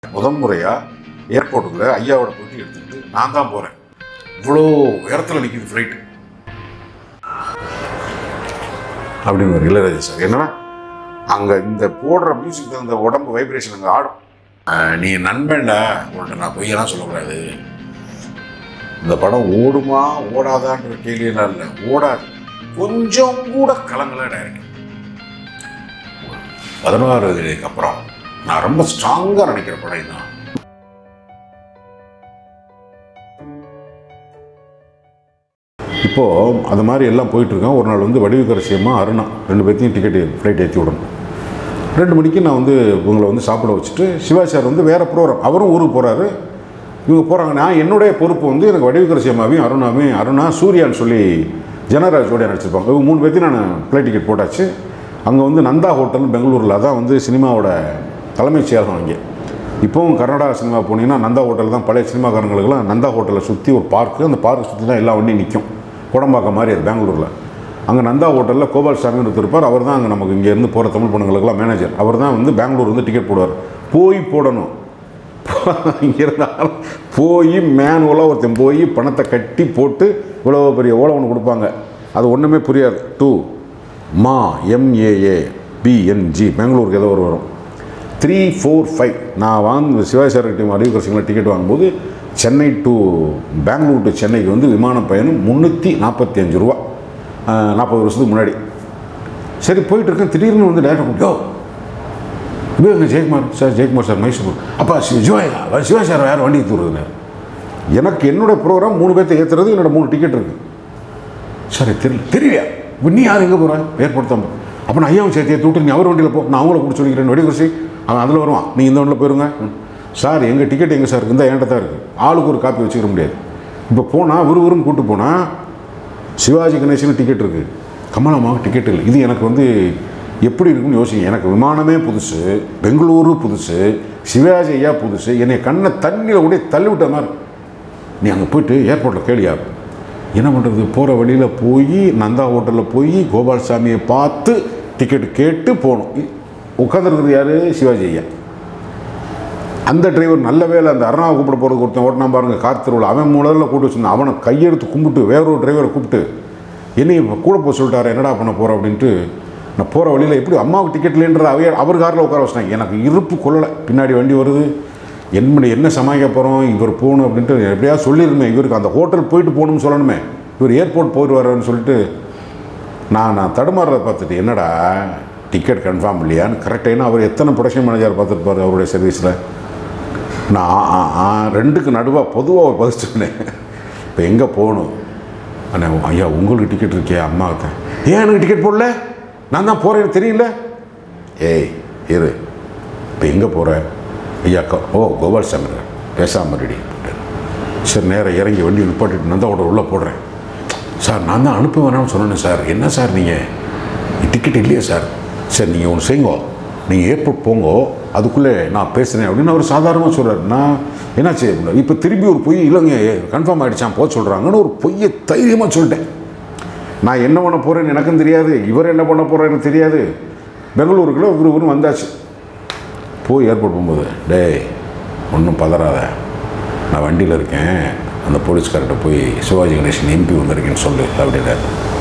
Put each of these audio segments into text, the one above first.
முதல் முறையாக ஏர்போர்ட்டுக்குள்ள ஐயாவோட போயிட்டு எடுத்துக்கிட்டு நான் தான் போகிறேன் இவ்வளோ உயரத்தில் நிற்கிது ஃப்ளைட்டு அப்படின்னு இளையராஜா சார் என்னன்னா அங்கே இந்த போடுற மியூசிக் அந்த உடம்பு வைப்ரேஷன் அங்கே ஆடும் ஆஹ் நீ நண்பன்டா உன்கிட்ட நான் பொய்யெல்லாம் சொல்லக்கூடாது இந்த படம் ஓடுமா ஓடாதான்ற கேள்வியெல்லாம் இல்லை ஓடாது கொஞ்சம் கூட கலங்கல டைரக்டர் பதினோரு இதுக்கு அப்புறம் நான் ரொம்ப ஸ்ட்ராங்காக நினைக்கிற படம் இதுதான் இப்போது அது மாதிரி எல்லாம் போயிட்டுருக்கேன் ஒரு நாள் வந்து வடிவுக்கரசியம்மா அருணா ரெண்டு பேர்த்தையும் டிக்கெட் ஃப்ளைட் ஏற்றி விடணும் ரெண்டு மணிக்கு நான் வந்து இவங்களை வந்து சாப்பிட வச்சுட்டு சிவாஜி சார் வந்து வேறு ப்ரோக்ராம் அவரும் ஊருக்கு போகிறாரு இவங்க போகிறாங்க நான் என்னுடைய பொறுப்பு வந்து எனக்கு வடிவுக்கரசி அம்மாவையும் அருணாவையும் அருணா சூர்யான்னு சொல்லி ஜனராஜ் ஜோடியா நடிச்சிருப்பாங்க இவங்க மூணு பேர்த்தையும் நான் ஃப்ளைட் டிக்கெட் போட்டாச்சு அங்கே வந்து நந்தா ஹோட்டல் பெங்களூரில் அதான் வந்து சினிமாவோட தலைமைச் செயலகம் அங்கே இப்போவும் கர்நாடகா சினிமா போனீங்கன்னா நந்தா ஹோட்டல் தான் பழைய சினிமாக்காரங்களுக்கெல்லாம் நந்தா ஹோட்டலை சுற்றி ஒரு பார்க்கு அந்த பார்க்கை சுற்றி தான் எல்லா வண்டியும் நிற்கும் கோடம்பாக்கம் மாதிரி அது பெங்களூரில் அங்கே நந்தா ஹோட்டலில் கோபால் சாமி ஒருத்தர் இருப்பார் அவர் தான் அங்கே நமக்கு இங்கேருந்து போகிற தமிழ் பொண்ணுங்களுக்கெல்லாம் மேனேஜர் அவர் தான் வந்து பெங்களூர் வந்து டிக்கெட் போடுவார் போய் போடணும் இங்கே இருந்தாலும் போய் மேனுவலாக ஒருத்தன் போய் பணத்தை கட்டி போட்டு இவ்வளோ பெரிய ஓலை ஒன்று கொடுப்பாங்க அது ஒன்றுமே புரியாது டூ மா எம்ஏஏ பிஎன்ஜி பெங்களூருக்கு ஏதோ ஒரு வரும் த்ரீ ஃபோர் ஃபைவ் நான் வாங்க சிவாஜி சார் டீம் அறிவுக்கரசிங்கள டிக்கெட் வாங்கும்போது சென்னை டு பெங்களூர் டு சென்னைக்கு வந்து விமான பயணம் முந்நூற்றி நாற்பத்தி அஞ்சு ரூபா நாற்பது வருஷத்துக்கு முன்னாடி சரி போயிட்டு இருக்கேன் திடீர்னு வந்து டேரக்டர் யோ இது எங்கள் ஜெயக்குமார் சார் ஜெயக்குமார் சார் மைசூர் அப்பா சி- சிவாயா சிவா சார் யார் வண்டி தூருதுன்னு எனக்கு என்னோட ப்ரோக்ராம் மூணு பேர்த்த ஏற்றுறது என்னோட மூணு டிக்கெட் இருக்குது சார் தெரியல தெரியலையா இப்ப நீ யார் எங்கே போகிறேன் ஏர்போர்ட் தான் அப்போ நான் ஐயாவும் சேர்த்து ஏற்றி விட்டு நீ அவர் வண்டியில் போ நான் அவங்கள கூட சொல்லிக்கிறேன் வெடிகுறிச்சி அவன் அதில் வருவான் நீ இந்த வண்டியில் போயிருங்க ம். சார் எங்கள் டிக்கெட் எங்கே சார் இந்த என்கிட்ட தான் இருக்குது ஆளுக்கு ஒரு காப்பி வச்சுக்கிற முடியாது இப்போ போனால் விறுவிறுன்னு கூட்டு போனால் சிவாஜி கணேசன் டிக்கெட் இருக்குது கமலம்மாவுக்கு டிக்கெட் இல்லை இது எனக்கு வந்து எப்படி இருக்குன்னு யோசிங்க எனக்கு விமானமே புதுசு பெங்களூரு புதுசு சிவாஜி ஐயா புதுசு என்னை கண்ணை தண்ணியில் கூட தள்ளி விட்ட மாதிரி நீ அங்கே போயிட்டு ஏர்போர்ட்டில் கேளியா என்ன பண்ணுறது போகிற வழியில் போய் நந்தா ஹோட்டலில் போய் கோபால்சாமியை பார்த்து டிக்கெட் கேட்டு போகணும் உட்காந்துருக்குறது யார் சிவாஜி ஐயா அந்த டிரைவர் நல்ல வேலை அந்த அருணாவை கூப்பிட போகிறதுக்கு ஒருத்தன் ஓட்டினா பாருங்க காத்திருவில் அவன் முதல்ல கூப்பிட்டு வச்சிருந்தான் அவனை கையெடுத்து கும்பிட்டு வேற ஒரு டிரைவரை கூப்பிட்டு என்னைய இப்ப கூட போக சொல்லிட்டாரு என்னடா பண்ண போகிற அப்படின்ட்டு நான் போகிற வழியில் எப்படி அம்மாவுக்கு டிக்கெட் இல்லைன்றது அவைய அவர் காரில் உட்கார வச்சிட்டாங்க எனக்கு இருப்பு கொள்ளலை பின்னாடி வண்டி வருது என்ன என்ன சமாளிக்க போகிறோம் இவர் போகணும் அப்படின்ட்டு எப்படியாவது சொல்லியிருந்தேன் இவருக்கு அந்த ஹோட்டல் போயிட்டு போகணும்னு சொல்லணுமே இவர் ஏர்போர்ட் போயிட்டு வர்றாருன்னு சொல்லிட்டு நான் நான் தடுமாறுறத பார்த்துட்டு என்னடா டிக்கெட் கன்ஃபார்ம் இல்லையான்னு கரெக்டாக ஏன்னா அவர் எத்தனை ப்ரொடக்ஷன் மேனேஜர் பார்த்துருப்பாரு அவருடைய சர்வீஸில் நான் ஆ, ஆ, ஆ, ரெண்டுக்கு நடுவாக பொதுவாக பதிச்சுனேன் இப்போ எங்கே போகணும் அண்ணா ஐயா உங்களுக்கு டிக்கெட் இருக்கே அம்மாவுக்கு ஏன் எனக்கு டிக்கெட் போடல நான் தான் போகிறேன் தெரியல ஏய் இரு இப்போ எங்கே போகிற ஐயா க- ஓ கோபால் சாமி பேசாமல் ரெடி சரி நேரம் இறங்கி வண்டி நிப்பாட்டிட்டு நந்தாவோட உள்ளே போடுறேன் சார் நான் தான் அனுப்ப வேணாம்னு சொன்னேன் சார் என்ன சார் நீங்கள் டிக்கெட் இல்லையா சார் சரி நீங்கள் ஒன்று செய்யுங்க நீங்கள் ஏர்போர்ட் போங்க அதுக்குள்ளே நான் பேசுகிறேன் அப்படின்னு அவர் சாதாரணமாக சொல்கிறார் நான் என்னாச்சு இப்போ திருப்பி ஒரு பொய் இல்லைங்க கன்ஃபார்ம் ஆகிடுச்சான் போக சொல்கிறாங்கன்னு ஒரு பொய்யை தைரியமாக சொல்லிட்டேன் நான் என்ன பண்ண போகிறேன்னு எனக்கும் தெரியாது இவர் என்ன பண்ண போகிறேன்னு தெரியாது பெங்களூருக்குள்ள இவரு இவரும் வந்தாச்சு போய் ஏர்போர்ட் போகும்போது டேய் ஒன்றும் பதறாத நான் வண்டியில் இருக்கேன் அந்த போலீஸ்கார்ட்ட போய் சிவாஜி கணேசன் எம்பி வந்திருக்கேன்னு சொல்லு அப்படின்னாரு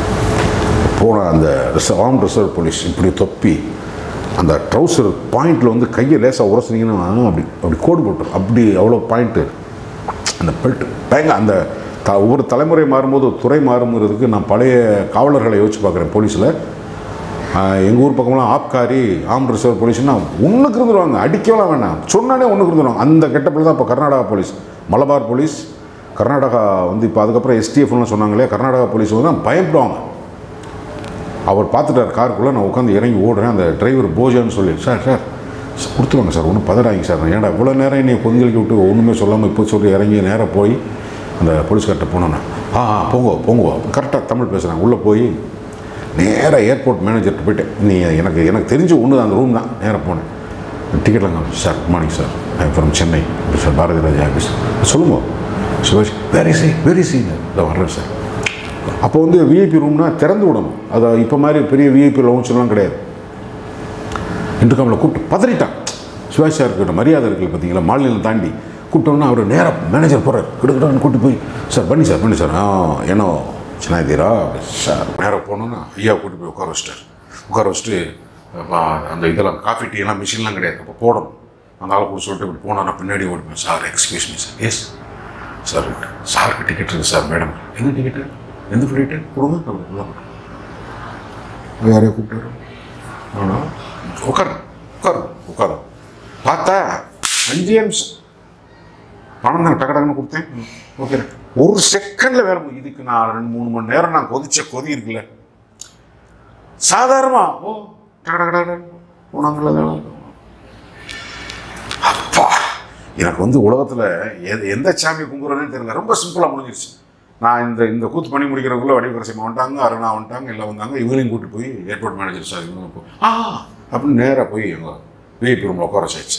போன அந்த ரிசர்வ் ஆர்ம் ரிசர்வ் போலீஸ் இப்படி தொப்பி அந்த ட்ரௌசர் பாயிண்டில் வந்து கையை லேசாக உரசினீங்கன்னா அப்படி அப்படி கோடு போட்டுரும் அப்படி அவ்வளோ பாயிண்ட்டு அந்த பெல்ட் பயங்க அந்த த ஒவ்வொரு தலைமுறை மாறும்போது ஒரு துறை மாறுங்கிறதுக்கு நான் பழைய காவலர்களை யோசிச்சு பார்க்குறேன் போலீஸில் எங்கள் ஊர் பக்கம்லாம் ஆப்காரி ஆம் ரிசர்வ் போலீஸ்னா ஒன்றுக்கு இருந்துருவாங்க அடிக்கலாம் வேணாம் சொன்னாலே ஒன்றுக்கு இருந்துருவாங்க அந்த கெட்டப்பில் தான் இப்போ கர்நாடகா போலீஸ் மலபார் போலீஸ் கர்நாடகா வந்து இப்போ அதுக்கப்புறம் எஸ்டிஎஃப்லாம் சொன்னாங்களே கர்நாடகா போலீஸ் வந்து தான் பயப்படுவாங்க அவர் பார்த்துட்டார் காருக்குள்ளே நான் உட்காந்து இறங்கி ஓடுறேன் அந்த டிரைவர் போஜான்னு சொல்லி சார் சார் சார், கொடுத்துருவாங்க சார் ஒன்றும் பதறாங்க சார் நான் ஏன்டா இவ்வளோ நேரம் என்னை கொந்தளிக்க விட்டு ஒன்றுமே சொல்லாமல் இப்போ சொல்லி இறங்கி நேராக போய் அந்த போலீஸ்கார்ட்ட போனோன்னே ஆ ஆ போங்க போங்க கரெக்டாக தமிழ் பேசுகிறேன் உள்ளே போய் நேராக ஏர்போர்ட் மேனேஜர்கிட்ட போயிட்டேன் நீ எனக்கு எனக்கு தெரிஞ்ச ஒன்று அந்த ரூம் தான் நேராக போனேன் டிக்கெட்லாம் காமி sir good morning sir I from Chennai sir Bharathi Raja office சொல்லுங்க Sivaji very see very scene இதை வர்றேன் சார் அப்போ வந்து விஐபி ரூம்னா திறந்து விடணும் அதை இப்போ மாதிரி பெரிய விஐபி லவுன்ஸ்லாம் கிடையாது இன்டர்காமில் கூப்பிட்டு பதறிட்டான் சிவாஜி சார்கிட்ட மரியாதை இருக்குது பார்த்தீங்களா மாநிலம் தாண்டி கூப்பிட்டோன்னா அவர் நேராக மேனேஜர் போகிறார் கிட்டக்கிட்ட கூட்டி போய் சார் பண்ணி சார் பண்ணி சார் ஆ ஏன்னோ சின்னாதீரா சார் நேராக போனோன்னா ஐயா கூட்டி போய் உட்கார வச்சிட்டார் உட்கார வச்சுட்டு அப்பா, அந்த இதெல்லாம் காஃபி டீ எல்லாம் மிஷின்லாம் கிடையாது அப்போ போடணும் அந்த ஆளை கூட சொல்லிட்டு இப்படி போனா நான் பின்னாடி ஓடிப்பேன் sir excuse me sir yes sir சாருக்கு டிக்கெட் இருக்குது சார் மேடம் எந்த டிக்கெட்டு எந்த ஃப்ளைட்டு கொடுங்க அப்படி உள்ள போட்டேன். யாரையும் கூப்பிட்டாரு ஆனால் உட்காரு உட்காரு உட்காரு பார்த்தா அஞ்சு நிமிஷம் பணம் தான் டக்கு டக்குன்னு கொடுத்தேன் ஓகே ஒரு செகண்டில் வேலை முடியும். இதுக்கு நான் ரெண்டு மூணு மணி நேரம் நான் கொதிச்ச கொதி இருக்குல்ல சாதாரணமா ஓ டக்கு டக்கு டக்கு போனாங்கள அப்பா எனக்கு வந்து உலகத்தில் எந்த எந்த சாமி கும்பிட்றதுன்னு தெரியல ரொம்ப சிம்பிளாக முடிஞ்சிருச்சு நான் இந்த இந்த கூத்து பண்ணி முடிக்கிறதுக்குள்ள வடிவரசியமா வந்துட்டாங்க அருணா வந்துட்டாங்க எல்லாம் வந்தாங்க இவங்களையும் கூட்டி போய் ஏர்போர்ட் மேனேஜர் சார் இவங்க போ ஆ அப்படின்னு நேராக போய் எங்கள் விஐபி ரூமில் உட்கார வச்சாச்சு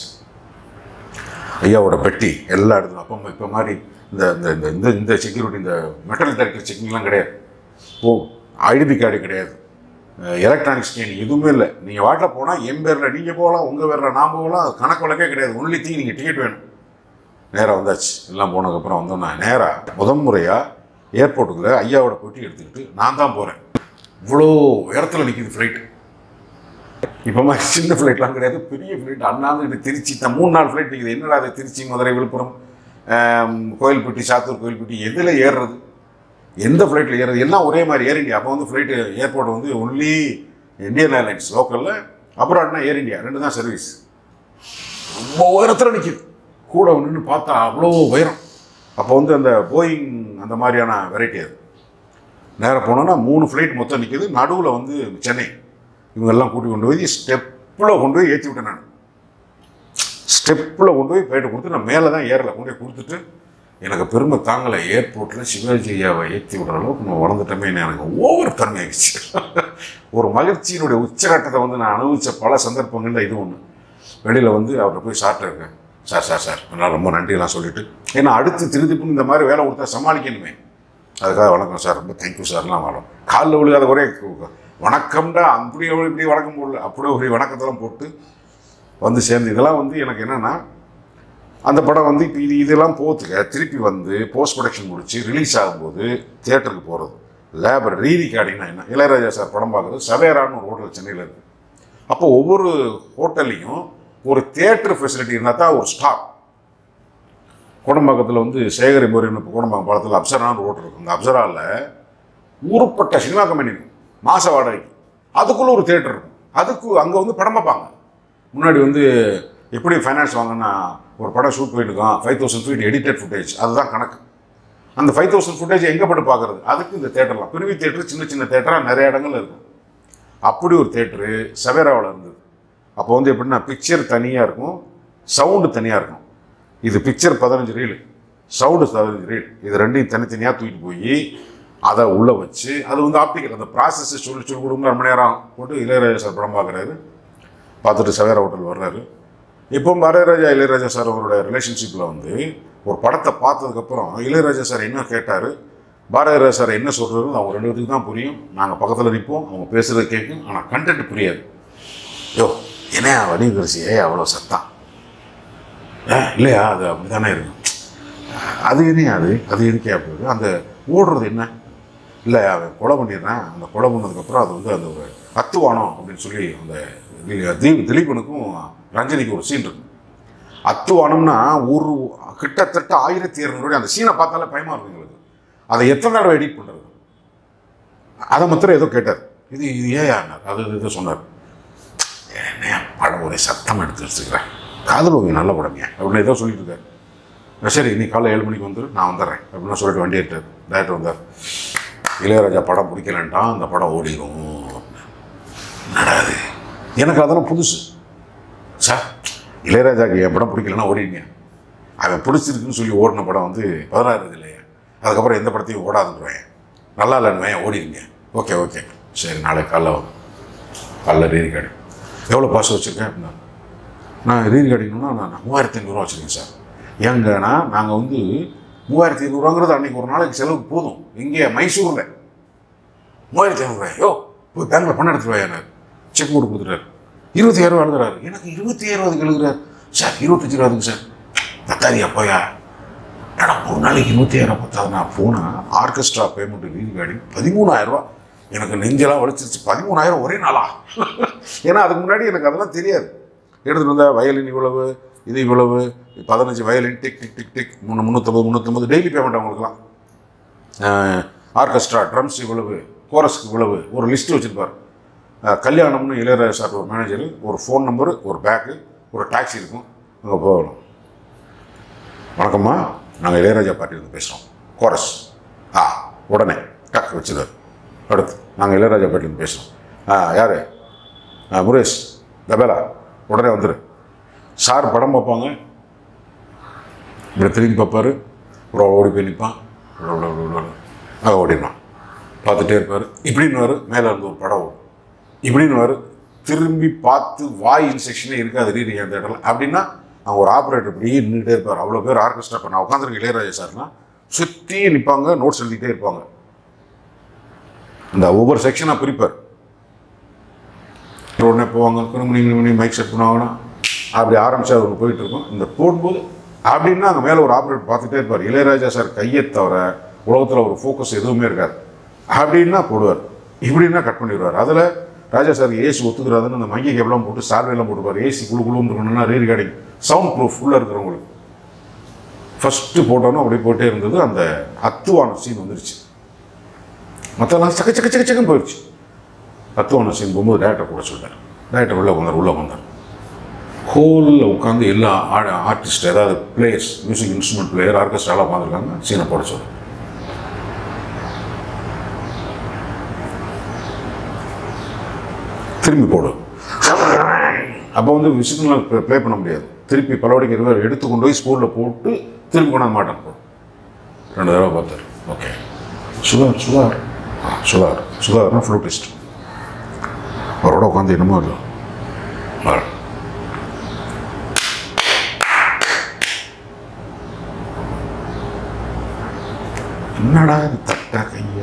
ஐயாவோட பெட்டி எல்லா இடத்துலையும் அப்போ இப்போ மாதிரி இந்த இந்த இந்த இந்த இந்த செக்யூரிட்டி இந்த மெட்டல் டிடெக்டர் செக்கிங்லாம் கிடையாது ஓ ஐடி கார்டு கிடையாது எலக்ட்ரானிக் ஸ்கேன் எதுவுமே இல்லை நீங்கள் வாட்டில் போனால் என் பேரில் நீங்கள் போகலாம் உங்கள் பேரில் நான் போகலாம் அது கணக்கு வழக்கே கிடையாது ஒன்லி திங் நீங்கள் டிக்கெட் வேணும் நேராக வந்தாச்சு எல்லாம் போனதுக்கப்புறம் வந்தோன்னா நேராக முதல் முறையாக ஏர்போர்ட்டுக்குள்ள ஐயாவோட பெட்டி எடுத்துக்கிட்டு நான் தான் போகிறேன் இவ்வளோ உயரத்தில் நிற்கிது ஃப்ளைட்டு இப்போ மாதிரி சின்ன ஃப்ளைட்லாம் கிடையாது பெரிய ஃப்ளைட் அண்ணாந்து திருச்சி தான் மூணு நாள் ஃப்ளைட் நிற்குது என்னடா அது திருச்சி மதுரை விழுப்புரம் ஆம், கோயில்பட்டி சாத்தூர் கோயில்பட்டி எதில் ஏறுறது எந்த ஃப்ளைட்டில் ஏறுறது எல்லாம் ஒரே மாதிரி ஏர் இந்தியா அப்போ வந்து ஃப்ளைட்டு ஏர்போர்ட் வந்து ஒன்லி இந்தியன் ஏர்லைன்ஸ் லோக்கலில் அப்ராட்னா ஏர் இந்தியா ரெண்டு தான் சர்வீஸ் ரொம்ப உயரத்தில் நிற்கிது கூட நின்று பார்த்தா அவ்வளோ உயரம் அப்போ வந்து அந்த போயிங் அந்த மாதிரியான வெரைட்டி அது நேராக போனோன்னா மூணு ஃப்ளைட் மொத்தம் நிற்கிது நடுவில் வந்து சென்னை இவங்கெல்லாம் கூட்டி கொண்டு போய் ஸ்டெப்பில் கொண்டு போய் ஏற்றி விட்டேன் நான் ஸ்டெப்பில் கொண்டு போய் ஃப்ளைட்டை கொடுத்து நான் மேலே தான் ஏறல கொண்டு போய் கொடுத்துட்டு எனக்கு பெருமை தாங்கலை ஏர்போர்ட்டில் சிவாஜி ஐயாவை ஏற்றி விடுற அளவுக்கு நான் வளர்ந்துட்டோமே எனக்கு ஓவர் பெருமை ஆயிடுச்சு ஒரு மகிழ்ச்சியினுடைய உச்சகட்டத்தை வந்து நான் அனுபவித்த பல சந்தர்ப்பங்களில் இது ஒன்று வெளியில் வந்து அவர்கிட்ட போய் சாப்பிட்டு இருக்கேன் சார் சார் சார் நான் ரொம்ப நன்றியெல்லாம் சொல்லிட்டு ஏன்னா அடுத்து திருதிப்பும் இந்த மாதிரி வேலை கொடுத்தா சமாளிக்கணுமே அதுக்காக வணக்கம் சார் ரொம்ப தேங்க்யூ சார்லாம் வரோம் காலில் விழுகாத ஒரே வணக்கம்டா அப்படி இப்படி வணக்கம் போடல அப்படியே ஒரு வணக்கத்தெல்லாம் போட்டு வந்து சேர்ந்து இதெல்லாம் வந்து எனக்கு என்னென்னா அந்த படம் வந்து இப்போ இது இதெல்லாம் போத்துக்க திருப்பி வந்து போஸ்ட் ப்ரொடக்ஷன் முடிச்சு ரிலீஸ் ஆகும்போது தியேட்டருக்கு போகிறது லேபர் ரீ ரெக்கார்டிங்னா என்ன இளையராஜா சார் படம் பார்க்குறது சவேரான்னு ஒரு ஹோட்டல் சென்னையில் இருக்குது அப்போ ஒவ்வொரு ஹோட்டல்லையும் ஒரு தியேட்டர் ஃபெசிலிட்டி இருந்தால் தான் ஒரு ஸ்டார் கோடம்பாக்கத்தில் வந்து சேகரி முறைன்னு இப்போ கோடம்பாக்கம் பாலத்தில் அப்சரான்னு ஒரு ஹோட்டல் இருக்கும் அந்த அப்சராவில் ஊருப்பட்ட சினிமா கம்பெனி இருக்கும் மாச வாடகைக்கு அதுக்குள்ளே ஒரு தியேட்டர் இருக்கும் அதுக்கு அங்கே வந்து படம் பார்ப்பாங்க முன்னாடி வந்து எப்படி ஃபைனான்ஸ் வாங்கினா ஒரு படம் ஷூட் போயிருக்கோம் five thousand feet edited footage அதுதான் கணக்கு அந்த ஃபைவ் தௌசண்ட் ஃபுட்டேஜ் எங்கே பட்டு பார்க்குறது அதுக்கு இந்த தேட்டர்லாம் பிரிவி தேட்டர் சின்ன சின்ன தேட்டராக நிறைய இடங்கள் இருக்கும் அப்படி ஒரு தேட்டரு சவேராவில் இருந்தது அப்போ வந்து எப்படின்னா பிக்சர் தனியாக இருக்கும் சவுண்டு தனியாக இருக்கும் இது பிக்சர் பதினஞ்சு ரீல் சவுண்டு பதினஞ்சு ரீல் இது ரெண்டையும் தனித்தனியாக தூக்கிட்டு போய் அதை உள்ளே வச்சு அது வந்து ஆப்டிக்கல் அந்த ப்ராசஸ் சொல்லி சொல்லி கொடுங்க ரெண்டு மணி நேரம் போட்டு இளையராஜா சார் படம் பார்க்குறாரு பார்த்துட்டு சவேரா ஹோட்டல் வர்றாரு இப்போ பாரதிராஜா இளையராஜா சார் அவரோட ரிலேஷன்ஷிப்பில் வந்து ஒரு படத்தை பார்த்ததுக்கப்புறம் இளையராஜா சார் என்ன கேட்டார் பாரதிராஜா சார் என்ன சொல்கிறது அவங்க ரெண்டு பேத்துக்கு தான் புரியும் நாங்கள் பக்கத்தில் நிற்போம் அவங்க பேசுகிறது கேட்கும் ஆனால் கண்டென்ட் புரியாது யோ என்ன வடிவகரிசி ஏ அவ்வளோ சத்தம் ஏ இல்லையா அது அப்படி தானே இருக்கும் அது என்ன அது அது எதுக்கே அப்படி அந்த ஓடுறது என்ன இல்லை அவன் கொலை பண்ணிடுறான் அந்த கொலை பண்ணதுக்கப்புறம் அது வந்து அந்த ஒரு அத்துவானம் அப்படின்னு சொல்லி அந்த தி- தி- திலீபனுக்கும் ரஞ்சனிக்கு ஒரு சீன் இருக்கு அத்துவானம்னா ஒரு கிட்டத்தட்ட ஆயிரத்தி இரநூறு அந்த சீனை பார்த்தாலே பயமா இருக்கும் எங்களுக்கு அதை எத்தனை தடவை எடிட் பண்ணுறது அதை மாத்திரம் ஏதோ கேட்டார் இது இது ஏன் யாருனார் அது இது சொன்னார் என்ன படம் ஒரே சத்தம் எடுத்து வச்சுக்கிறேன் காதல் ஓவியம் நல்ல படமே அப்படின்னு ஏதோ சொல்லிட்டு இருக்காரு சரி நீ காலைல ஏழு மணிக்கு வந்துரு நான் வந்துடுறேன் அப்படின்னு சொல்லிட்டு வண்டி எடுத்தார் டேரக்டர் வந்தார் இளையராஜா படம் பிடிக்கலன்ட்டான் அந்த படம் ஓடிடும் என்னடா இது எனக்கு அதெல்லாம் புதுசு சார் இளையராஜாக்கு என் படம் பிடிக்கலன்னா ஓடிடுங்க அவன் பிடிச்சிருக்குன்னு சொல்லி ஓடின படம் வந்து பதினாறு இல்லையா அதுக்கப்புறம் எந்த படத்தையும் ஓடாதுன்றேன் நல்லா இல்லைன்னு ஓடிடுங்க ஓகே ஓகே சரி நாளைக்கு காலைல வரும் காலைல ரீ ரெக்கார்டு எவ்வளோ பாஸ் வச்சுருக்கேன் அப்படின்னா நான் ரீ ரெக்கார்டிங்னா நான் மூவாயிரத்தி ஐநூறுரூவா வச்சுருக்கேன் சார் ஏங்கன்னா நாங்கள் வந்து மூவாயிரத்தி ஐநூறுவாங்கிறது அன்றைக்கி ஒரு நாளைக்கு செலவுக்கு போதும் இங்கே மைசூரில் மூவாயிரத்தி ஐநூறுரூவா யோ போய் பேங்கில் பணம் எடுத்துட்டு வாயானார் செக் போட்டு கொடுத்துட்டாரு இருபத்தி ஆயிரம் எழுதுறாரு எனக்கு இருபத்தி ஆயிரம் எழுதுகிறார் சார் இருபத்தஞ்சு ரூபாதுங்க சார் பத்தாதியா போயா ஏடா ஒரு நாளைக்கு இருபத்தாயிரம் பத்தாது நான் போனேன் ஆர்கெஸ்ட்ரா பேமெண்ட் ரீதி கார்டு பதிமூணாயிரம் ரூபா எனக்கு நெஞ்செல்லாம் வலிச்சிருச்சு பதிமூணாயிரம் ஒரே நாளா ஏன்னா அதுக்கு முன்னாடி எனக்கு அதெல்லாம் தெரியாது எடுத்துகிட்டு வந்தால் வயலின் இவ்வளவு இது இவ்வளவு பதினஞ்சு வயலின் டிக் டிக் டிக் டிக் முன்னூ முந்நூற்றம்பது முந்நூற்றம்பது டெய்லி பேமெண்ட் அவங்களுக்குலாம் ஆர்கெஸ்ட்ரா ட்ரம்ஸ் இவ்வளவு கோரஸ்க்கு இவ்வளவு ஒரு லிஸ்ட் வச்சுருப்பார் கல்யாணம்னு இளையராஜா சார் ஒரு மேனேஜர் ஒரு ஃபோன் நம்பரு ஒரு பேக்கு ஒரு டாக்ஸி இருக்கும் அங்கே போகலாம் வணக்கம்மா நாங்கள் இளையராஜா பார்ட்டிலேருந்து பேசுகிறோம் கோரஸ் ஆ உடனே டக் வச்சுதார் அடுத்து நாங்கள் இளையராஜா பார்ட்டிலேருந்து பேசுகிறோம் ஆ யார் ஆ முரேஷ் தபேலா உடனே வந்துரு சார் படம் பார்ப்பாங்க இப்படி திரும்பி பார்ப்பாரு ஒரு ஓடி போய் நிற்பான் அங்கே ஓடிடுவான் பார்த்துட்டே இருப்பார் இப்படின்னு மேலே இருந்து ஒரு படம் வரும் இப்படின்னு திரும்பி பார்த்து வாய் இன்செக்ஷனே இருக்காது ரீடி அந்த இடத்துல அப்படின்னா அவங்க ஒரு ஆப்ரேட்டர் இப்படியே நின்றுட்டே இருப்பார் அவ்வளோ பேர் ஆர்கெஸ்ட்ரா இப்போ நான் உட்காந்துருக்க இளையராஜா சார்னா சுற்றி நிற்பாங்க நோட்ஸ் எழுதிட்டே இருப்பாங்க இந்த ஒவ்வொரு செக்ஷனாக பிரிப்பார் உடனே போவாங்க குறுமணி மணி மைக் செட் பண்ணுவாங்கன்னா அப்படி ஆரம்பிச்சு அது போயிட்டு இருக்கும் இந்த போடும்போது அப்படின்னா அங்கே மேலே ஒரு ஆப்ரேட்டர் பார்த்துட்டே இருப்பார் இளையராஜா சார் கையை தவிர உலகத்தில் ஒரு ஃபோக்கஸ் எதுவுமே இருக்காது அப்படின்னா போடுவார் இப்படின்னா கட் பண்ணிடுவார் அதில் ராஜா சார் ஏசி ஒத்துக்கிறாதுன்னு அந்த மைய கேப்லாம் போட்டு சால்வையெல்லாம் போட்டுப்பார் ஏசி குழு குழுன்னு இருக்கணும்னா ரீ ரிகார்டிங் சவுண்ட் ப்ரூஃப் உள்ளே இருக்கிறவங்களுக்கு ஃபஸ்ட்டு போட்டோன்னா அப்படியே போயிட்டே இருந்தது அந்த அத்துவான சீன் வந்துருச்சு மற்றெல்லாம் சக்க சக்க சக்க சக்கம் போயிடுச்சு அத்துவான சீன் போகும்போது டேரக்டர் கூட சொல்லிட்டார் டேரக்டர் உள்ளே வந்தார் உள்ளே வந்தார் ஹோலில் உட்காந்து எல்லா ஆர்டிஸ்ட் ஏதாவது பிளேயர்ஸ் மியூசிக் இன்ஸ்ட்ருமெண்ட் பிளேயர் ஆர்கெஸ்ட்ராலாம் உட்காந்துருக்காங்க சீனை போட சொல்லு திரும்பி போடு அப்போ வந்து விசிட்லாம் ப்ளே பண்ண முடியாது திருப்பி பலவடிக்கு இருவர் எடுத்து கொண்டு போய் ஸ்கூலில் போட்டு திரும்பி கொண்டாந்து மாட்டான் போ ரெண்டு தடவை பார்த்தார் ஓகே சுதார் சுதார் ஆ சுதார் சுதார்னா ஃப்ளூட்டிஸ்ட் அவரோட உட்காந்து என்னமோ இல்லை ஆ. என்னடா இது தட்டா கையா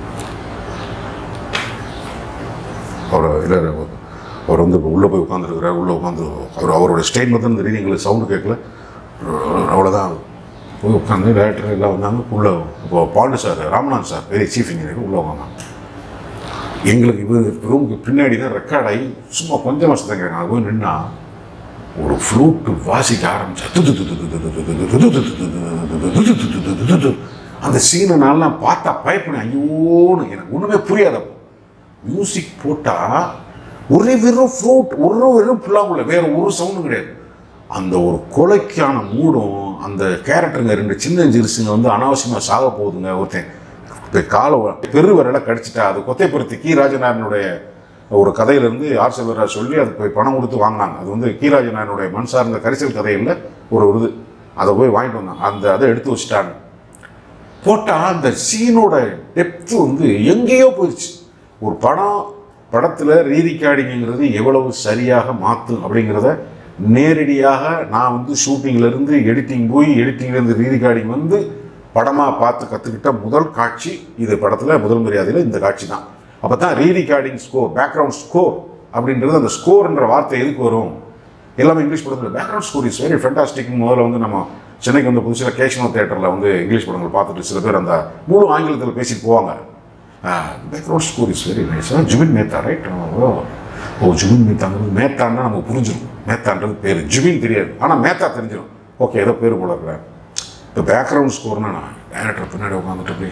அவர் இல்லை அவர் வந்து இப்போ உள்ளே போய் உட்காந்துருக்கிறார் உள்ளே உட்காந்து அவர் அவரோட ஸ்டெயின் வந்து இந்த ரீடிங்களுக்கு சவுண்டு கேட்கல அவ்வளோதான் போய் உட்காந்து டேரக்டர் எல்லாம் வந்தாங்க உள்ளே இப்போ பாண்டு சார் ராமநாத் சார் பெரிய சீஃப் இன்ஜினியர் உள்ளே வந்தாங்க எங்களுக்கு இவங்க ரூமுக்கு பின்னாடி தான் ரெக்கார்ட் ஆகி சும்மா கொஞ்சம் வருஷம் தான் கேட்காங்க அது போய் நின்னா ஒரு ஃப்ளூட்டு வாசிக்க ஆரம்பிச்சா துது துது துது துது துது துது துது துது துது துது துது துது துது துது. அந்த சீனை நான் பார்த்தா பயப்படேன் ஐயோன்னு எனக்கு ஒன்றுமே புரியாதப்போ மியூசிக் போட்டால் ஒரே வெறும் ஃப்ளூட் ஒரு வெறும் புல்லாங்குள்ள வேற ஒரு சவுண்டும் கிடையாது அந்த ஒரு கொலைக்கான மூடும் அந்த கேரக்டருங்க ரெண்டு சின்ன ஜிருசுங்க வந்து அனாவசியமாக சாக போகுதுங்க ஒருத்தன் இப்போ காலை பெரு வரல கடிச்சிட்டா அது கொத்தைப்புறத்து கி ராஜநாயனுடைய ஒரு கதையிலேருந்து ஆர் செல்வராஜ் சொல்லி அது போய் பணம் கொடுத்து வாங்கினாங்க அது வந்து கி ராஜநாயனுடைய மண் சார்ந்த கரிசல் கதையில் ஒரு இது அதை போய் வாங்கிட்டு வந்தாங்க அந்த அதை எடுத்து வச்சுட்டாங்க போட்டால் அந்த சீனோட டெப்த்து வந்து எங்கேயோ போயிடுச்சு ஒரு படம் படத்தில் ரீரிகார்டிங்கிறது எவ்வளவு சரியாக மாற்றும் அப்படிங்கிறத நேரடியாக நான் வந்து ஷூட்டிங்லேருந்து எடிட்டிங் போய் எடிட்டிங்லேருந்து ரீரிகார்டிங் வந்து படமாக பார்த்து கற்றுக்கிட்ட முதல் காட்சி இது படத்தில் முதல் மரியாதையில் இந்த காட்சி தான் அப்போ தான் ரீரிகார்டிங் ஸ்கோர் பேக்ரவுண்ட் ஸ்கோர் அப்படின்றது அந்த ஸ்கோர்ன்ற வார்த்தை எதுக்கு வரும் எல்லாமே இங்கிலீஷ் படத்தில் background score is very fantastic முதல்ல வந்து நம்ம சென்னைக்கு வந்து புதுசில் கேஷனோ தேட்டரில் வந்து இங்கிலீஷ் படங்கள் பார்த்துட்டு சில பேர் அந்த முழு ஆங்கிலத்தில் பேசிட்டு போவாங்க background score is very nice Zubin Mehta right oh oh Zubin மேத்தாங்கிறது மேத்தான்னா நமக்கு புரிஞ்சிடும் மேத்தான்றது பேர் ஜுபின் தெரியாது ஆனால் மேத்தா தெரிஞ்சிடும் ஓகே ஏதோ பேர் போல இருக்கிறேன் இப்போ பேக்ரவுண்ட் ஸ்கோர்னா நான் டேரக்டர் பின்னாடி உட்காந்துட்டு அப்படி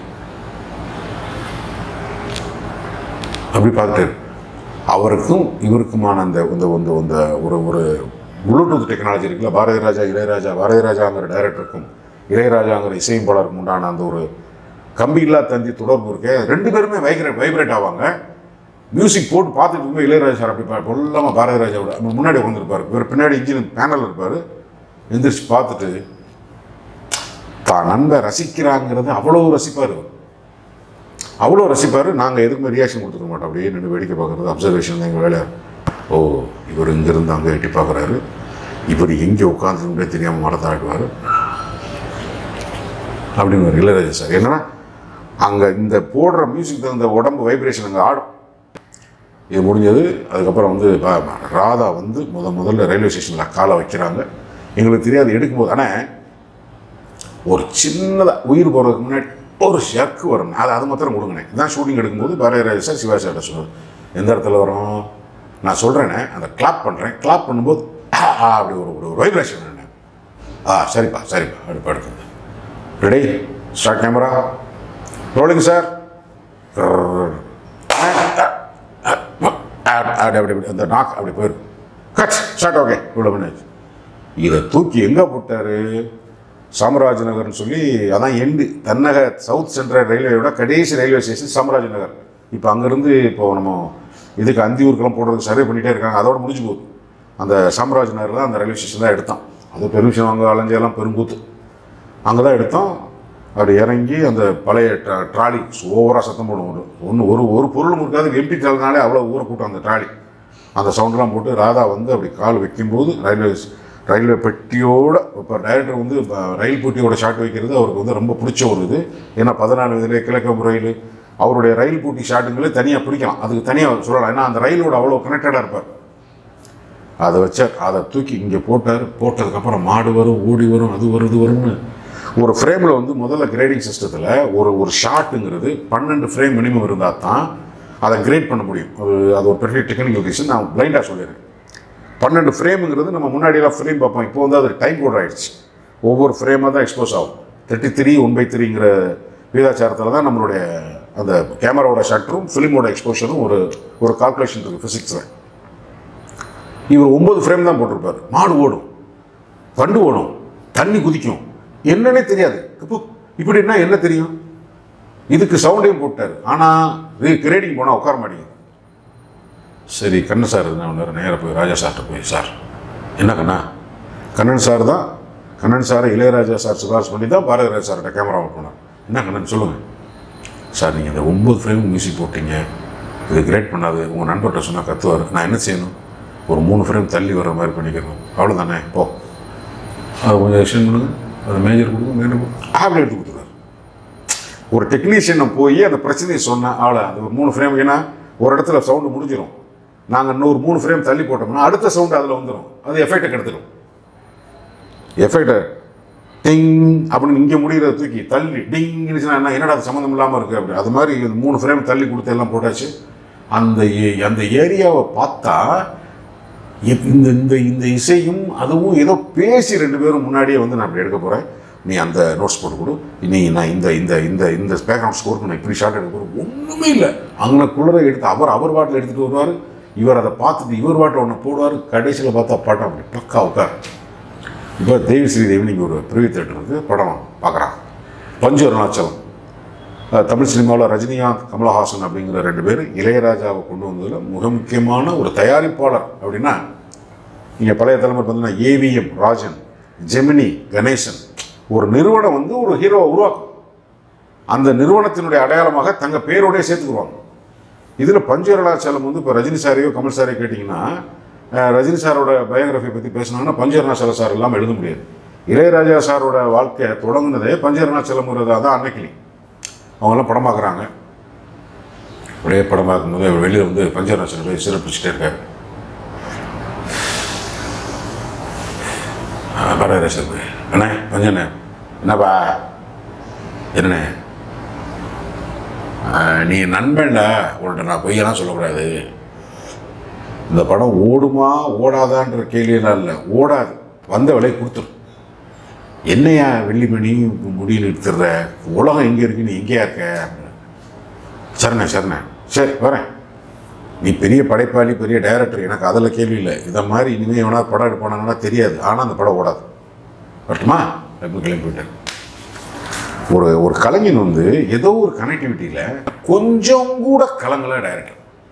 அப்படி பார்த்துட்டு அவருக்கும் இவருக்குமான அந்த இந்த இந்த இந்த ஒரு ஒரு ப்ளூடூத் டெக்னாலஜி இருக்குல்ல பாரதி ராஜா இளையராஜா பாரதி ராஜாங்கிற டைரக்டருக்கும் இளையராஜாங்கிற இசையமைப்பாளருக்கும் உண்டான அந்த ஒரு கம்பியில்லா தந்தி தொடர்பு இருக்கு ரெண்டு பேருமே வைப்ரேட் வைப்ரேட் ஆவாங்க மியூசிக் போட்டு பார்த்துட்டு இருக்கும்போது இளையராஜா சார் அப்படி பா- இல்லாமல் பாரதி ராஜாவோட நம்ம முன்னாடி உட்காந்துருப்பார் இவர் பின்னாடி இன்ஜின் பேனல் இருப்பார் எந்திரிச்சு பார்த்துட்டு தான் நண்பை ரசிக்கிறாங்கிறது அவ்வளோ ரசிப்பார் இவர் அவ்வளோ ரசிப்பார் நாங்கள் எதுக்குமே ரியாக்ஷன் கொடுத்துக்க மாட்டோம் அப்படியே நின்று வேடிக்கை பார்க்குறது அப்சர்வேஷன் எங்கள் வேலை ஓ இவர் இங்கேருந்து அங்கே எட்டி பார்க்குறாரு இவர் எங்கே உட்காந்துருந்தே தெரியாமல் மரத்தாடுவார் அப்படின்னு ஒரு இளையராஜா சார் என்னன்னா அங்கே இந்த போடுற மியூசிக் தகுந்த உடம்பு வைப்ரேஷன் அங்கே ஆடும் இது முடிஞ்சது அதுக்கப்புறம் வந்து ப- ராதா வந்து முத முதல்ல ரயில்வே ஸ்டேஷனில் காலை வைக்கிறாங்க எங்களுக்கு தெரியாது எடுக்கும்போது ஆனால் ஒரு சின்னதாக உயிர் போகிறதுக்கு முன்னாடி ஒரு ஷர்க்கு வரும் அது அது மாத்திரம் கொடுங்கண்ணே இதான் ஷூட்டிங் எடுக்கும்போது பாரதிராஜ சார் சிவா சார்ட்ட சொல்லுவார் எந்த இடத்துல வரும் நான் சொல்கிறேனே அந்த கிளாப் பண்ணுறேன் கிளாப் பண்ணும்போது ஆ, ஆ, அப்படி ஒரு ஒரு வைப்ரேஷன் ஆ சரிப்பா சரிப்பா அடுப்பு எடுக்கிறது ready start camera rolling sir அப்படி அப்படி அப்படி அந்த நாக் அப்படி போயிடும் கட் ஸ்டார்ட் ஓகே இவ்வளோ பண்ணாச்சு இதை தூக்கி எங்கே போட்டாரு சாம்ராஜ் நகர்னு சொல்லி அதான் எண்டு தன்னக சவுத் சென்ட்ரல் ரயில்வேயோட கடைசி ரயில்வே ஸ்டேஷன் சாம்ராஜ் நகர் இப்போ அங்கேருந்து இப்போ நம்ம இதுக்கு அந்தியூருக்கெல்லாம் போடுறதுக்கு சர்வே பண்ணிகிட்டே இருக்காங்க அதோட முடிஞ்சு போகுது அந்த சாம்ராஜ் நகர் தான் அந்த ரயில்வே ஸ்டேஷன் தான் எடுத்தோம் அது பெருமிஷம் அங்கே அலைஞ்செல்லாம் பெரும்பூத்து அங்கே தான் எடுத்தோம் அப்படி இறங்கி அந்த பழைய ட்ரா- ட்ராலி ஓவராக சத்தம் போடும் ஒரு ஒன்று ஒரு ஒரு பொருளும் இருக்காது எம்டி ட்ராலினாலே அவ்வளோ ஊரை கூட்டம் அந்த ட்ராலி அந்த சவுண்டெலாம் போட்டு ராதா வந்து அப்படி கால் வைக்கும்போது ரயில்வே ரயில்வே பெட்டியோட இப்போ டைரக்டர் வந்து ப- ரயில் பெட்டியோட ஷாட் வைக்கிறது அவருக்கு வந்து ரொம்ப பிடிச்ச ஒரு இது ஏன்னா பதினாலு இதில் கிழக்கு ரயில் அவருடைய ரயில் பூட்டி ஷாட்டுங்களே தனியாக பிடிக்கலாம் அதுக்கு தனியாக சொல்லலாம் ஏன்னா அந்த ரயிலோட அவ்வளோ கனெக்டடாக இருப்பார் அதை வச்சார் அதை தூக்கி இங்கே போட்டார் போட்டதுக்கப்புறம் மாடு வரும் ஓடி வரும் அது வரும் இது வரும்னு ஒரு ஃப்ரேமில் வந்து முதல்ல கிரேடிங் சிஸ்டத்தில் ஒரு ஒரு ஷாட்டுங்கிறது பன்னெண்டு ஃப்ரேம் மினிமம் இருந்தால் தான் அதை கிரேட் பண்ண முடியும் அது அது ஒரு பெரிய டெக்னிக்கல் ரீசன் நான் பிளைண்டாக சொல்லிடுறேன் பன்னெண்டு ஃப்ரேமுங்கிறது நம்ம முன்னாடியெல்லாம் ஃப்ரேம் பார்ப்போம் இப்போ வந்து அது டைம் கோட் ஆயிடுச்சு ஒவ்வொரு ஃப்ரேமாக தான் எக்ஸ்போஸ் ஆகும் தேர்ட்டி த்ரீ ஒன் பை த்ரீங்கிற வீதாச்சாரத்தில் தான் நம்மளுடைய அந்த கேமராவோட ஷட்டரும் ஃபிலிமோட எக்ஸ்போஷரும் ஒரு ஒரு கால்குலேஷன் இருக்குது ஃபிசிக்ஸில் இவர் ஒன்பது ஃப்ரேம் தான் போட்டிருப்பார் மாடு ஓடும் வண்டு ஓடும் தண்ணி குதிக்கும் என்னன்னே தெரியாது இப்போ இப்படின்னா என்ன தெரியும் இதுக்கு சவுண்டையும் போட்டார் ஆனால் கிரேடிங் போனால் உட்கார மாட்டேங்குது சரி கண்ணன் சார் என்ன பண்ணார் நேராக போய் ராஜா சார்கிட்ட போய் சார் என்ன கண்ணா கண்ணன் சார் தான் கண்ணன் சாரை இளையராஜா சார் சிபாரிசு பண்ணி தான் பாரதிராஜா சார்கிட்ட கேமரா போனார் என்ன கண்ணன் சொல்லுங்கள் சார் நீங்கள் இந்த ஒம்பது ஃப்ரேம் மியூசிக் போட்டீங்க இது கிரேட் பண்ணாது உங்கள் நண்பர்கிட்ட சொன்னால் கத்துவார் நான் என்ன செய்யணும் ஒரு மூணு ஃப்ரேம் தள்ளி வர மாதிரி பண்ணிக்கிறோம் அவ்வளோதானே போ அதை கொஞ்சம் எக்ஸ்டெண்ட் பண்ணுங்க அது மேஜர் கொடுங்க மேஜர் கொடுங்க ஆப்பிள் எடுத்து கொடுத்துருவார் ஒரு டெக்னீஷியனை போய் அந்த பிரச்சனையை சொன்னேன் அவ்வளோ அந்த ஒரு மூணு ஃப்ரேம் ஏன்னா ஒரு இடத்துல சவுண்டு முடிஞ்சிடும் நாங்கள் இன்னொரு மூணு ஃப்ரேம் தள்ளி போட்டோம்னா அடுத்த சவுண்டு அதில் வந்துடும் அது எஃபெக்டை கெடுத்துடும் எஃபெக்டை டிங் அப்படின்னு இங்கே முடிகிறத தூக்கி தள்ளி டிங்னுச்சுன்னா என்ன என்னடா அது சம்மந்தம் இல்லாமல் இருக்குது அப்படி அது மாதிரி இந்த மூணு ஃப்ரேம் தள்ளி கொடுத்து எல்லாம் போட்டாச்சு அந்த ஏ- அந்த ஏரியாவை பார்த்தா இப்- இந்த இந்த இந்த இசையும் அதுவும் ஏதோ பேசி ரெண்டு பேரும் முன்னாடியே வந்து நான் இப்படி எடுக்க போகிறேன் நீ அந்த நோட்ஸ் போட்டு கொடு நீ நான் இந்த இந்த இந்த இந்த பேக்ரவுண்ட் ஸ்கோருக்கு நான் இப்படி ஷார்ட் எடுக்க போகிறேன் ஒன்றுமே இல்லை அங்கே குளிரை எடுத்து அவர் அவர் பாட்டில் எடுத்துகிட்டு வருவார் இவர் அதை பார்த்துட்டு இவர் பாட்டில் ஒன்று போடுவார் கடைசியில் பார்த்தா படம் அப்படி பக்கா உட்கார் இப்போ தேவி ஸ்ரீதேவி நீங்கள் ஒரு பிரிவு தேட்டர் இருக்குது படம் பார்க்குறான் பஞ்சு அருணாச்சலம் அஹ், தமிழ் சினிமாவில் ரஜினிகாந்த் கமலஹாசன் அப்படிங்கிற ரெண்டு பேர் இளையராஜாவை கொண்டு வந்ததில் மிக முக்கியமான ஒரு தயாரிப்பாளர் அப்படின்னா இங்கே பழைய தலைமுறை பார்த்தீங்கன்னா ஏவிஎம் ராஜன் ஜெமினி கணேசன் ஒரு நிறுவனம் வந்து ஒரு ஹீரோவை உருவாக்கும் அந்த நிறுவனத்தினுடைய அடையாளமாக தங்க பேரோடய சேர்த்துக்குருவாங்க இதில் பஞ்சு அருணாச்சலம் வந்து இப்போ ரஜினி சாரையோ கமல் சாரையோ கேட்டிங்கன்னா அஹ், ரஜினி சாரோட பயோகிராஃபி பற்றி பேசினாங்கன்னா பஞ்சு அருணாச்சல சார் இல்லாமல் எழுத முடியாது இளையராஜா சாரோட வாழ்க்கை தொடங்குனதே பஞ்சு அருணாச்சலம்ங்கிறதா தான் அன்னைக்கிளி அவங்கெல்லாம் படம் பார்க்குறாங்க அப்படியே படம் பார்க்கும்போது அவர் வெளியில் வந்து பஞ்சு அருணாச்சலம் போய் சிறப்பிச்சுட்டே இருக்காரு பரதேசர் போய் அண்ணே பஞ்சண்ணே என்னப்பா என்னண்ணே ஆஹ், நீ நண்பன்டா உன்கிட்ட நான் பொய்யெல்லாம் சொல்லக்கூடாது இந்த படம் ஓடுமா ஓடாதான்ற கேள்வியெல்லாம் இல்லை ஓடாது வந்த விலை கொடுத்துரும் என்னையா வெள்ளிமணி முடியில் எடுத்துடுற உலகம் எங்கே இருக்கு நீ எங்கேயா இருக்க சரிண்ணே சரிண்ணே சரி வரேன் நீ பெரிய படைப்பாளி பெரிய டைரக்டர் எனக்கு அதில் கேள்வி இல்லை இதை மாதிரி இனிமேல் எவனா படம் எடுப்பானாங்கன்னா தெரியாது ஆனால் அந்த படம் ஓடாது வரட்டுமா எப்படி கிளம்பி போயிட்டேன் ஒரு ஒரு கலைஞன் வந்து ஏதோ ஒரு கனெக்டிவிட்டியில் கொஞ்சம் கூட கலங்கல டைரக்டர்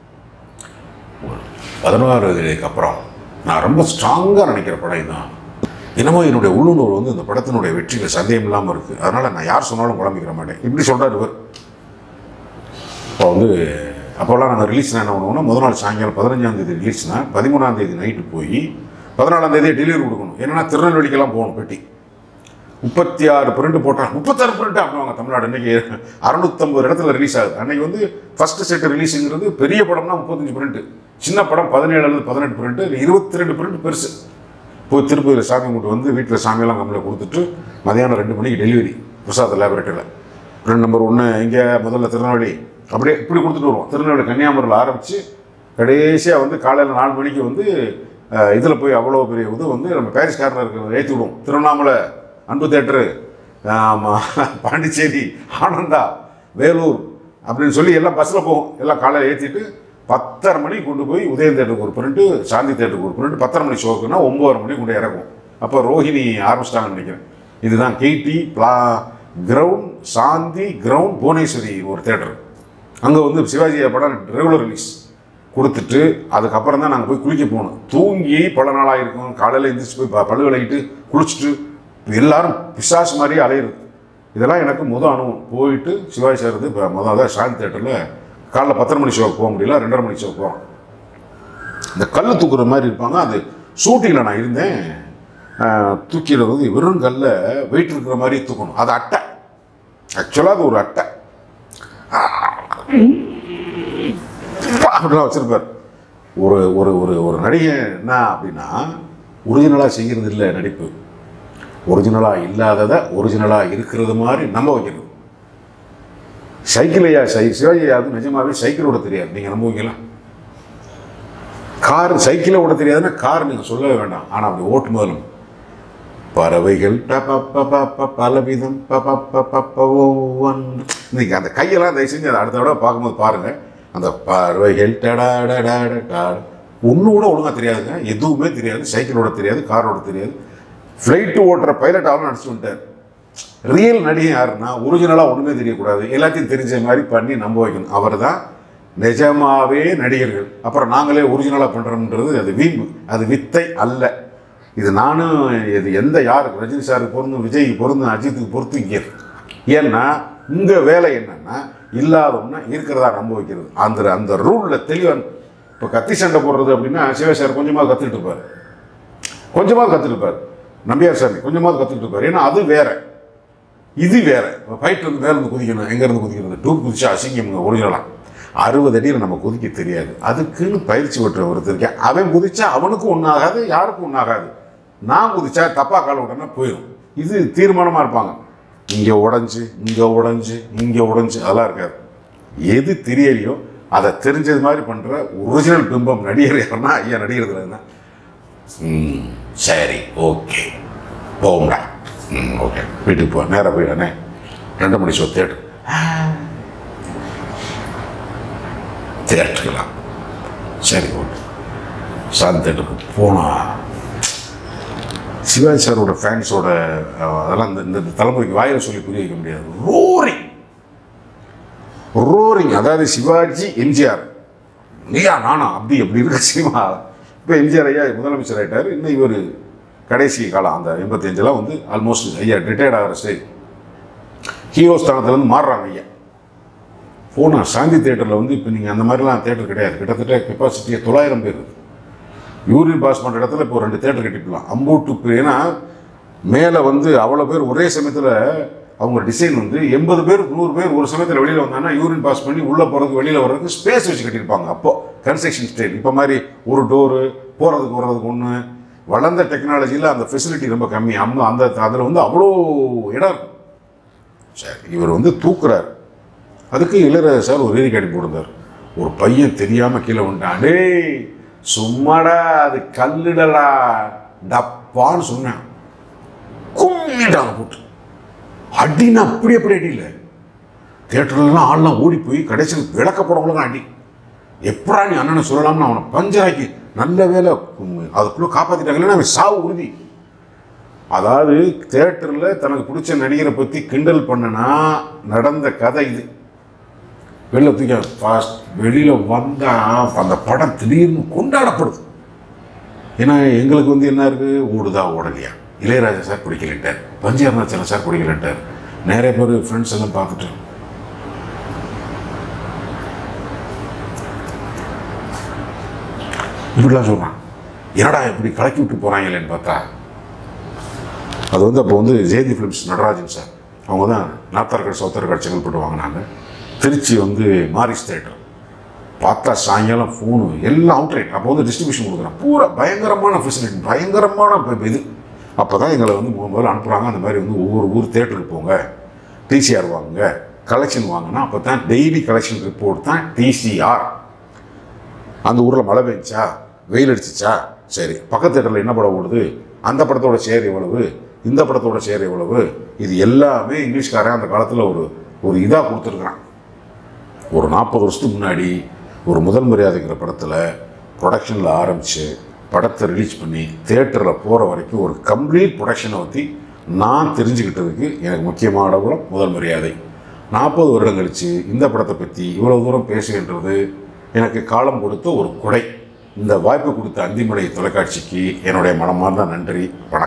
பதினாறு வயதுக்கு அப்புறம் நான் ரொம்ப ஸ்ட்ராங்காக நினைக்கிற படம் இதுதான் என்னமோ என்னுடைய உள்ளுணர்வு வந்து இந்த படத்தினுடைய வெற்றியில் சந்தேகம் இல்லாமல் இருக்குது அதனால் நான் யார் சொன்னாலும் குழம்பிக்கிற மாட்டேன் இப்படி சொல்கிறார் இவர் இப்போ வந்து அப்போல்லாம் நாங்கள் ரிலீஸ்னா என்ன பண்ணுவோம்னா முதல் நாள் சாயங்காலம் பதினஞ்சாம் தேதி ரிலீஸ்னா பதிமூணாம் தேதி நைட்டு போய் பதினாலாம் தேதி டெலிவரி கொடுக்கணும் என்னன்னா திருநெல்வேலிக்கெல்லாம் போகணும் பெட்டி முப்பத்தி ஆறு பிரிண்ட் போட்டான் முப்பத்தாறு பிரிண்ட் அப்படிவாங்க தமிழ்நாடு இன்னைக்கு அறுநூத்தம்பது இடத்துல ரிலீஸ் ஆகுது அன்னைக்கு வந்து ஃபர்ஸ்ட் செட் ரிலீஸுங்கிறது பெரிய படம்னா முப்பத்தஞ்சு பிரிண்ட் சின்ன படம் பதினேழு அல்லது பதினெட்டு பிரிண்ட் இருபத்தி ரெண்டு பிரிண்ட் பெருசு போய் திருப்பதியில் சாமி கும்பிட்டு வந்து வீட்டில் சாமியெல்லாம் கம்மியில் கொடுத்துட்டு மதியானம் ரெண்டு மணிக்கு டெலிவரி பிரசாத் லேபரேட்டரியில் பிரிண்ட் நம்பர் ஒன்று இங்கே முதல்ல திருநெல்வேலி அப்படியே இப்படி கொடுத்துட்டு வருவோம் திருநெல்வேலி கன்னியாகுமரியில் ஆரம்பித்து கடைசியாக வந்து காலையில் நாலு மணிக்கு வந்து இதில் போய் அவ்வளோ பெரிய இது வந்து நம்ம பாரிஸ் காரில் இருக்கிறத ஏற்றி விடுவோம் திருவண்ணாமலை அன்பு தேட்டரு பாண்டிச்சேரி ஆனந்தா வேலூர் அப்படின்னு சொல்லி எல்லாம் பஸ்ஸில் போவோம் எல்லாம் காலையில் ஏற்றிட்டு பத்தரை மணிக்கு கொண்டு போய் உதயம் தேட்டருக்கு ஒரு பிரிண்ட்டு சாந்தி தேட்டருக்கு ஒரு பிரிண்ட் பத்தரை மணி ஷோக்குன்னா ஒம்பது மணிக்கு கொண்டு இறக்கும் அப்போ ரோஹிணி ஆரம்பிச்சிட்டாங்கன்னு நினைக்கிறேன் இதுதான் கேடி பிளா கிரவுண்ட் சாந்தி கிரவுண்ட் புவனேஸ்வரி ஒரு தேட்டர் அங்கே வந்து சிவாஜி படம் ரெகுலர் ரிலீஸ் கொடுத்துட்டு அதுக்கப்புறம் தான் நாங்கள் போய் குளிக்க போகணும் தூங்கி பல நாளாக இருக்கும் காலையில் எந்திரிச்சு போய் ப- பல்லு விளக்கிட்டு குளிச்சுட்டு எல்லாரும் பிசாசு மாதிரியே அலையுது இதெல்லாம் எனக்கு முத அனுபவம் போயிட்டு சிவாஜி சார் வந்து இப்போ முதல் தான் சாந்தி தேட்டரில் காலைல பத்தரை மணி ஷோக்கு போக முடியல ரெண்டரை மணி ஷோக்கு போகிறோம் இந்த கல் தூக்குற மாதிரி இருப்பாங்க அது ஷூட்டிங்கில் நான் இருந்தேன் ஆஹ், தூக்கிடுறது வந்து வெறும் கல்லை வெயிட் இருக்கிற மாதிரி தூக்கணும் அது அட்டை ஆக்சுவலாக அது ஒரு அட்டை அப்படிலாம் வச்சிருப்பார் ஒரு ஒரு ஒரு ஒரு நடிகை என்ன அப்படின்னா ஒரிஜினலாக செய்கிறது இல்லை நடிப்பு ஒரிஜினலாக இல்லாததை ஒரிஜினலாக இருக்கிறது மாதிரி நம்ப வைக்கிறது சைக்கிளையா சை சிவாஜியாவது நிஜமாவே சைக்கிள் ஓட தெரியாது நீங்கள் நம்புவீங்களா கார் சைக்கிளை ஓட தெரியாதுன்னா கார் நீங்கள் சொல்லவே வேண்டாம் ஆனால் அப்படி ஓட்டும் போதும் பறவைகள் ப ப ப ப ப பலவிதம் ப ப ப ப ப ஒவ்வொன் நீங்கள் அந்த கையெல்லாம் தயவு செஞ்சு அதை அடுத்த தடவை பார்க்கும்போது பாருங்கள் அந்த பறவைகள் டடா டடா டடா ஒன்று கூட ஒழுங்காக தெரியாதுங்க எதுவுமே தெரியாது சைக்கிள் ஓட தெரியாது கார் ஓட தெரியாது ஃப்ளைட்டு ஓட்டுற பைலட் ஆகணும் நடிச்சு வந்துட்டார் ரியல் நடிகை யாருன்னா ஒரிஜினலாக ஒன்றுமே தெரியக்கூடாது எல்லாத்தையும் தெரிஞ்ச மாதிரி பண்ணி நம்ப வைக்கணும் அவர் தான் நிஜமாவே நடிகர்கள் அப்புறம் நாங்களே ஒரிஜினலாக பண்ணுறோம்ன்றது அது வீம்பு அது வித்தை அல்ல இது நானும் இது எந்த யாருக்கு ரஜினி சாருக்கு பொருந்தும் விஜய்க்கு பொருந்தும் அஜித்துக்கு பொறுத்து இங்கே ஏன்னா உங்கள் வேலை என்னன்னா இல்லாதவன்னா இருக்கிறதா நம்ப வைக்கிறது அந்த அந்த ரூலில் தெளிவாக இப்போ கத்தி சண்டை போடுறது அப்படின்னா சிவசார் கொஞ்சமாக கற்றுக்கிட்டு இருப்பார் கொஞ்சமாவது கற்றுருப்பார் நம்பியார் சாமி கொஞ்சமாவது கற்றுக்கிட்டு இருப்பார் ஏன்னா அது வேற இது வேற இப்போ ஃபைட் வந்து மேல இருந்து குதிக்கணும் எங்கேருந்து குதிக்கிறது டூப் குதிச்சா அசிங்கம்ங்க ஒரிஜினலாக அறுபது அடியில் நம்ம குதிக்க தெரியாது அதுக்குன்னு பயிற்சி பெற்ற ஒருத்தர் இருக்கேன் அவன் குதிச்சா அவனுக்கும் ஒன்றாகாது யாருக்கும் ஒன்றாகாது நான் குதிச்சா தப்பா கால உடனே போயிடும் இது தீர்மானமாக இருப்பாங்க இங்கே உடஞ்சி இங்கே உடஞ்சி இங்கே உடஞ்சி அதெல்லாம் இருக்காது எது தெரியலையோ அதை தெரிஞ்சது மாதிரி பண்ணுற ஒரிஜினல் பிம்பம் நடிகர் யாருன்னா ஐயா நடிகர் தான் ம் சரி ஓகே போகும்டா ம் ஓகே வீட்டுக்கு போ நேராக போயிடானே ரெண்டு மணி ஷோ தேட்டர் தேட்டருக்கலாம் சரி ஓகே சாந்தி தேட்டருக்கு போனா சிவாஜி சாரோட ஃபேன்ஸோட அதெல்லாம் இந்த இந்த தலைமுறைக்கு வாயில சொல்லி புரிய வைக்க முடியாது ரோரிங் ரோரிங் அதாவது சிவாஜி எம்ஜிஆர் நீயா நானா அப்படி அப்படி இருக்க சினிமா இப்போ எம்ஜிஆர் ஐயா முதலமைச்சர் ஆயிட்டார் இன்னும் இவர் கடைசி காலம் அந்த எண்பத்தஞ்சில் வந்து ஆல்மோஸ்ட் ஐயா ரிட்டையர்ட் ஆகிற ஸ்டேஜ் ஹீரோ ஸ்தானத்துலேருந்து மாறுறாங்க ஐயா போனா சாந்தி தேட்டரில் வந்து இப்போ நீங்கள் அந்த மாதிரிலாம் தேட்டர் கிடையாது கிட்டத்தட்ட கெப்பாசிட்டியே தொள்ளாயிரம் பேர் இருக்கு. யூரின் பாஸ் பண்ணுற இடத்துல இப்போ ரெண்டு தேட்டர் கட்டிக்கலாம் அம்பூட்டு பேர் ஏன்னா மேலே வந்து அவ்வளோ பேர் ஒரே சமயத்தில் அவங்க டிசைன் வந்து எண்பது பேர் நூறு பேர் ஒரு சமயத்தில் வெளியில் வந்தாங்கன்னா யூரின் பாஸ் பண்ணி உள்ளே போகிறதுக்கு வெளியில் வர்றதுக்கு ஸ்பேஸ் வச்சு கட்டியிருப்பாங்க அப்போ கன்ஸ்ட்ரக்ஷன் ஸ்டைல் இப்போ மாதிரி ஒரு டோரு போகிறதுக்கு வர்றதுக்கு ஒன்று வளர்ந்த டெக்னாலஜியில் அந்த ஃபெசிலிட்டி ரொம்ப கம்மி அம்ம அந்த அதில் வந்து அவ்வளோ இடம் இருக்கும் சரி இவர் வந்து தூக்குறாரு அதுக்கு இளையராஜா சார் ஒரு ஏரி காட்டி போட்டிருந்தார் ஒரு பையன் தெரியாம கீழே வந்துட்டான் டேய் சும்மாடா அது கல்லுடலா டப்பான்னு சொன்னேன் கும்மிட்டாங்க போட்டு அடின்னா அப்படி அப்படி அடி இல்லை தேட்டர்லாம் ஆள்லாம் ஓடி போய் கடைசியில் விளக்கப்படவங்களும் அடி எப்படா நீ அண்ணனை சொல்லலாம்னு அவனை பஞ்சராக்கி நல்ல வேலை உம், அதுக்குள்ளே காப்பாற்றிட்டாங்க இல்லைன்னா அவன் சாவு உறுதி அதாவது தேட்டரில் தனக்கு பிடிச்ச நடிகரை பற்றி கிண்டல் பண்ணனா நடந்த கதை இது வெளில தூக்கி ஃபாஸ்ட் வெளியில் வந்தால் அந்த படம் திடீர்னு கொண்டாடப்படுது ஏன்னா எங்களுக்கு வந்து என்ன இருக்குது ஓடுதா ஓடலையா இளையராஜா சார் பிடிக்கலட்டார் பஞ்சாரணாச்சலம் சார் பிடிக்கலட்டார் நிறைய பேர் ஃப்ரெண்ட்ஸ் எல்லாம் பார்த்துட்டு இப்படிலாம் சொல்கிறான் என்னடா இப்படி கலக்கி விட்டு போகிறாங்களேன்னு பார்த்தா அது வந்து அப்போ வந்து ஜெயந்தி ஃபிலிம்ஸ் நடராஜன் சார் அவங்க தான் நாத்தார்கட் சவுத்தார்கட் செங்கல்பட்டு வாங்கினாங்க திருச்சி வந்து மாரிஸ் தேட்டர் பார்த்தா சாயங்காலம் ஃபோனு எல்லாம் அவுட்ரைட் அப்போ வந்து டிஸ்ட்ரிபியூஷன் கொடுக்குறான் பூரா பயங்கரமான ஃபெசிலிட்டி பயங்கரமான ப- இது அப்போ தான் எங்களை வந்து முதல் முதல்ல அனுப்புகிறாங்க அந்த மாதிரி வந்து ஒவ்வொரு ஊர் தேட்டருக்கு போங்க டிசிஆர் வாங்குங்க கலெக்ஷன் வாங்கினா அப்போ தான் டெய்லி கலெக்ஷன் ரிப்போர்ட் தான் டிசிஆர் அந்த ஊரில் மழை பெஞ்சா வெயில் அடிச்சிச்சா சரி பக்கத்து தேட்டரில் என்ன படம் ஓடுது அந்த படத்தோட ஷேர் எவ்வளவு இந்த படத்தோட ஷேர் எவ்வளவு இது எல்லாமே இங்கிலீஷ்காரன் அந்த காலத்தில் ஒரு ஒரு இதாக கொடுத்துருக்குறான் ஒரு நாற்பது வருஷத்துக்கு முன்னாடி ஒரு முதல் மரியாதைங்கிற படத்தில் ப்ரொடக்ஷனில் ஆரம்பித்து படத்தை ரிலீஸ் பண்ணி தேட்டரில் போகிற வரைக்கும் ஒரு கம்ப்ளீட் ப்ரொடக்ஷனை பற்றி நான் தெரிஞ்சுக்கிட்டதுக்கு எனக்கு முக்கியமான படம் முதல் மரியாதை நாற்பது வருடம் கழித்து இந்த படத்தை பற்றி இவ்வளோ தூரம் பேசுகின்றது எனக்கு காலம் கொடுத்த ஒரு கொடை இந்த வாய்ப்பு கொடுத்த அந்திமலை தொலைக்காட்சிக்கு என்னுடைய மனமார்ந்த நன்றி வணக்கம்